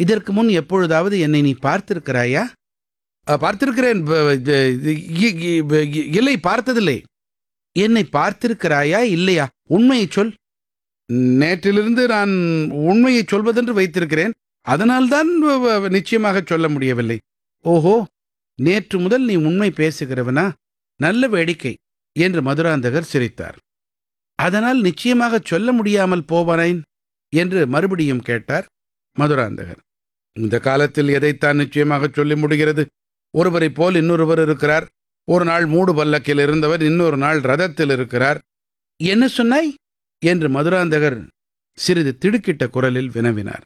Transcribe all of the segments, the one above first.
இதற்கு முன் எப்பொழுதாவது என்னை நீ பார்த்திருக்கிறாயா "அ, பார்த்திருக்கிறேன் ப- இது- இது- இ- இ- இ- இல்லை பார்த்ததில்லை என்னை பார்த்திருக்கிறாயா இல்லையா உண்மையை சொல் நேற்றிலிருந்து நான் உண்மையை சொல்வதென்று வைத்திருக்கிறேன் அதனால்தான் வ- வ- நிச்சயமாக சொல்ல முடியவில்லை ஓஹோ நேற்று முதல் நீ உண்மை பேசுகிறவனா நல்ல வேடிக்கை என்று மதுராந்தகர் சிரித்தார் அதனால் நிச்சயமாக சொல்ல முடியாமல் போவானேன் என்று மறுபடியும் கேட்டார் மதுராந்தகர் இந்த காலத்தில் எதைத்தான் நிச்சயமாக சொல்ல முடிகிறது ஒருவரைப் போல் இன்னொருவர் இருக்கிறார் ஒரு நாள் மூடு பல்லக்கில் இருந்தவர் இன்னொரு நாள் ரதத்தில் இருக்கிறார் என்ன சொன்னாய் என்று மதுராந்தகர் சிறிது திடுக்கிட்ட குரலில் வினவினார்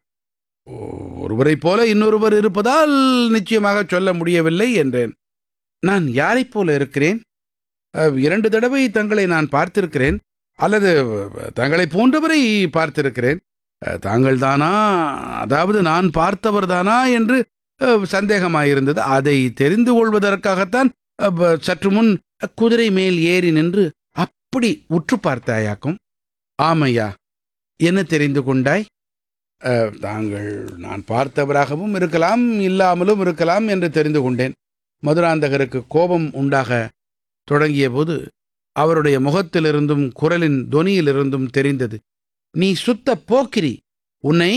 "ஓ- ஒருவரைப் போல இன்னொருவர் இருப்பதால் நிச்சயமாக சொல்ல முடியவில்லை என்றேன் நான் யாரைப் போல இருக்கிறேன் அஹ், இரண்டு தடவை தங்களை நான் பார்த்திருக்கிறேன் அல்லது அஹ், தங்களைப் போன்றவரை பார்த்திருக்கிறேன் அஹ், தாங்கள்தானா அதாவது நான் பார்த்தவர்தானா என்று அஹ், சந்தேகமாயிருந்தது அதை தெரிந்து கொள்வதற்காகத்தான் அஹ், ப- சற்று முன் குதிரை மேல் ஏறி நின்று அப்படி உற்று பார்த்தாயாக்கும் ஆமையா என்ன தெரிந்து கொண்டாய் அஹ், தாங்கள் நான் பார்த்தவராகவும் இருக்கலாம் இல்லாமலும் இருக்கலாம் என்று தெரிந்து கொண்டேன் மதுராந்தகருக்கு கோபம் உண்டாக தொடங்கிய போது அவருடைய முகத்திலிருந்தும் குரலின் தொனியிலிருந்தும் தெரிந்தது நீ சுத்த போக்கிரி உன்னை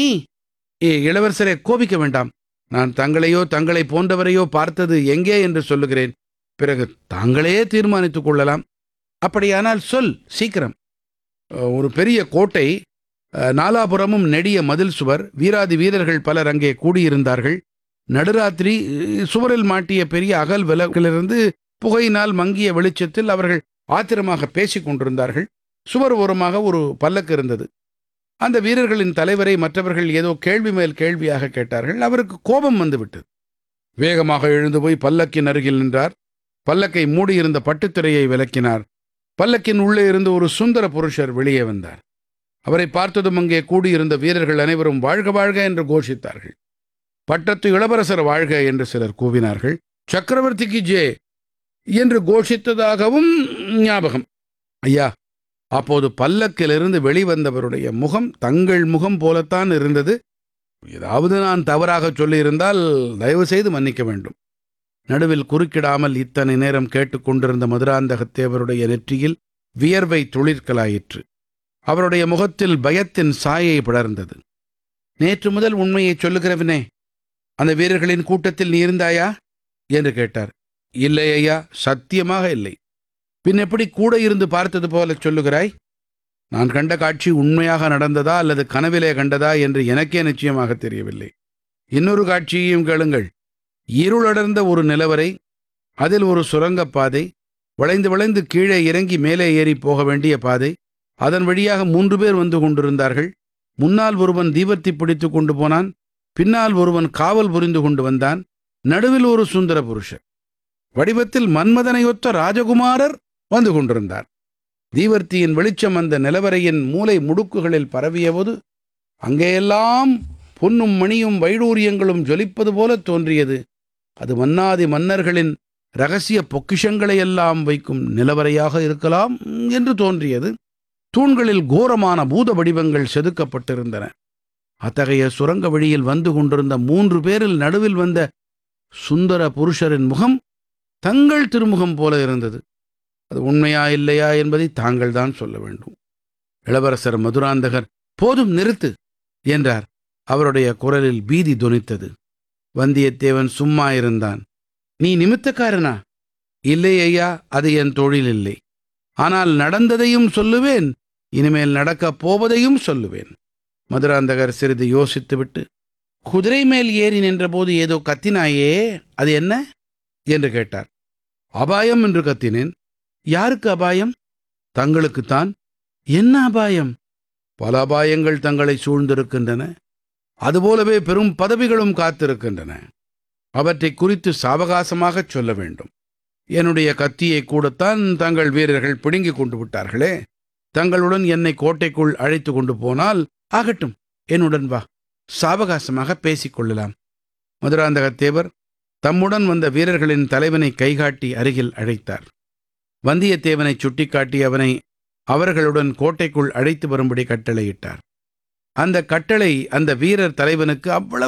ஏ, இளவரசரே கோபிக்க வேண்டாம் நான் தங்களையோ தங்களை போன்றவரையோ பார்த்தது எங்கே என்று சொல்லுகிறேன் பிறகு தாங்களே தீர்மானித்துக் கொள்ளலாம் அப்படியானால் சொல் சீக்கிரம் அஹ், ஒரு பெரிய கோட்டை அஹ், நாலாபுறமும் நெடிய மதில் சுவர் வீராதி வீரர்கள் பலர் அங்கே கூடியிருந்தார்கள் நடுராத்திரி அஹ், சுவரில் மாட்டிய பெரிய அகல் விளக்கிலிருந்து புகையினால் மங்கிய வெளிச்சத்தில் அவர்கள் ஆத்திரமாக பேசிக் கொண்டிருந்தார்கள் சுவர் ஓரமாக ஒரு பல்லக்கு இருந்தது அந்த வீரர்களின் தலைவரை மற்றவர்கள் ஏதோ கேள்வி மேல் கேள்வியாக கேட்டார்கள் அவருக்கு கோபம் வந்துவிட்டது வேகமாக எழுந்து போய் பல்லக்கின் அருகில் நின்றார் பல்லக்கை மூடியிருந்த பட்டுத்திரையை விலக்கினார் பல்லக்கின் உள்ளே இருந்து ஒரு சுந்தர புருஷர் வெளியே வந்தார் அவரை பார்த்ததும் அங்கே கூடியிருந்த வீரர்கள் அனைவரும் வாழ்க வாழ்க என்று கோஷித்தார்கள் பட்டத்து இளவரசர் வாழ்க என்று சிலர் கூவினார்கள் சக்கரவர்த்திக்கு ஜே என்று கோஷித்ததாகவும் ஞாபகம் ஐயா அப்போது பல்லக்கிலிருந்து வெளிவந்தவருடைய முகம் தங்கள் முகம் போலத்தான் இருந்தது ஏதாவது நான் தவறாக சொல்லியிருந்தால் தயவு செய்து மன்னிக்க வேண்டும் நடுவில் குறுக்கிடாமல் இத்தனை நேரம் கேட்டுக்கொண்டிருந்த மதுராந்தகத்தேவருடைய நெற்றியில் வியர்வை துளிர்க்கலாயிற்று அவருடைய முகத்தில் பயத்தின் சாயை படர்ந்தது நேற்று முதல் உண்மையைச் சொல்லுகிறவனே அந்த வீரர்களின் கூட்டத்தில் நீ இருந்தாயா என்று கேட்டார் இல்லை ஐயா சத்தியமாக இல்லை பின் எப்படி கூட இருந்து பார்த்தது போல சொல்லுகிறாய் நான் கண்ட காட்சி உண்மையாக நடந்ததா அல்லது கனவிலே கண்டதா என்று எனக்கே நிச்சயமாக தெரியவில்லை இன்னொரு காட்சியையும் கேளுங்கள் இருளடர்ந்த ஒரு நிலவரை அதில் ஒரு சுரங்கப் பாதை வளைந்து வளைந்து கீழே இறங்கி மேலே ஏறி போக வேண்டிய பாதை அதன் வழியாக மூன்று பேர் வந்து கொண்டிருந்தார்கள் முன்னால் ஒருவன் தீபத்தை பிடித்து கொண்டு போனான் பின்னால் ஒருவன் காவல் புரிந்து கொண்டு வந்தான் நடுவில் ஒரு சுந்தர புருஷர் வடிவத்தில் மன்மதனையொத்த ராஜகுமாரர் வந்து கொண்டிருந்தார் தீவர்த்தியின் வெளிச்சம் அந்த நிலவரையின் மூலை முடுக்குகளில் பரவியபோது அங்கேயெல்லாம் பொன்னும் மணியும் வைடூரியங்களும் ஜொலிப்பது போல தோன்றியது அது மன்னாதி மன்னர்களின் ரகசிய பொக்கிஷங்களை எல்லாம் வைக்கும் நிலவரையாக இருக்கலாம் என்று தோன்றியது தூண்களில் கோரமான பூத வடிவங்கள் செதுக்கப்பட்டிருந்தன அத்தகைய சுரங்க வழியில் வந்து கொண்டிருந்த மூன்று பேரில் நடுவில் வந்த சுந்தர புருஷரின் முகம் தங்கள் திருமுகம் போல இருந்தது அது உண்மையா இல்லையா என்பதை தாங்கள் தான் சொல்ல வேண்டும் இளவரசர் மதுராந்தகர் போதும் நிறுத்து என்றார் அவருடைய குரலில் பீதி தொனித்தது வந்தியத்தேவன் சும்மா இருந்தான் நீ நிமித்தக்காரனா இல்லை ஐயா அது என் தொழில் இல்லை ஆனால் நடந்ததையும் சொல்லுவேன் இனிமேல் நடக்கப் போவதையும் சொல்லுவேன் மதுராந்தகர் சிறிது யோசித்துவிட்டு குதிரை மேல் ஏறி நின்றபோது ஏதோ கத்தினாயே அது என்ன என்று கேட்டார் அபாயம் என்று கத்தினேன் யாருக்கு அபாயம் தங்களுக்குத்தான் என்ன அபாயம் பல அபாயங்கள் தங்களை சூழ்ந்திருக்கின்றன அதுபோலவே பெரும் பதவிகளும் காத்திருக்கின்றன அவற்றை குறித்து சாவகாசமாகச் சொல்ல வேண்டும் என்னுடைய கத்தியை கூடத்தான் தங்கள் வீரர்கள் பிடுங்கிக் கொண்டு விட்டார்களே தங்களுடன் என்னை கோட்டைக்குள் அழைத்து கொண்டு போனால் ஆகட்டும் என்னுடன் வா சாவகாசமாக பேசிக் கொள்ளலாம் மதுராந்தகத்தேவர் தம்முடன் வந்த வீரர்களின் தலைவனை கைகாட்டி அருகில் அழைத்தார் வந்தியத்தேவனை சுட்டிக்காட்டி அவனை அவர்களுடன் கோட்டைக்குள் அழைத்து வரும்படி கட்டளையிட்டார் அந்த கட்டளை அந்த வீரர் தலைவனுக்கு அவ்வளவு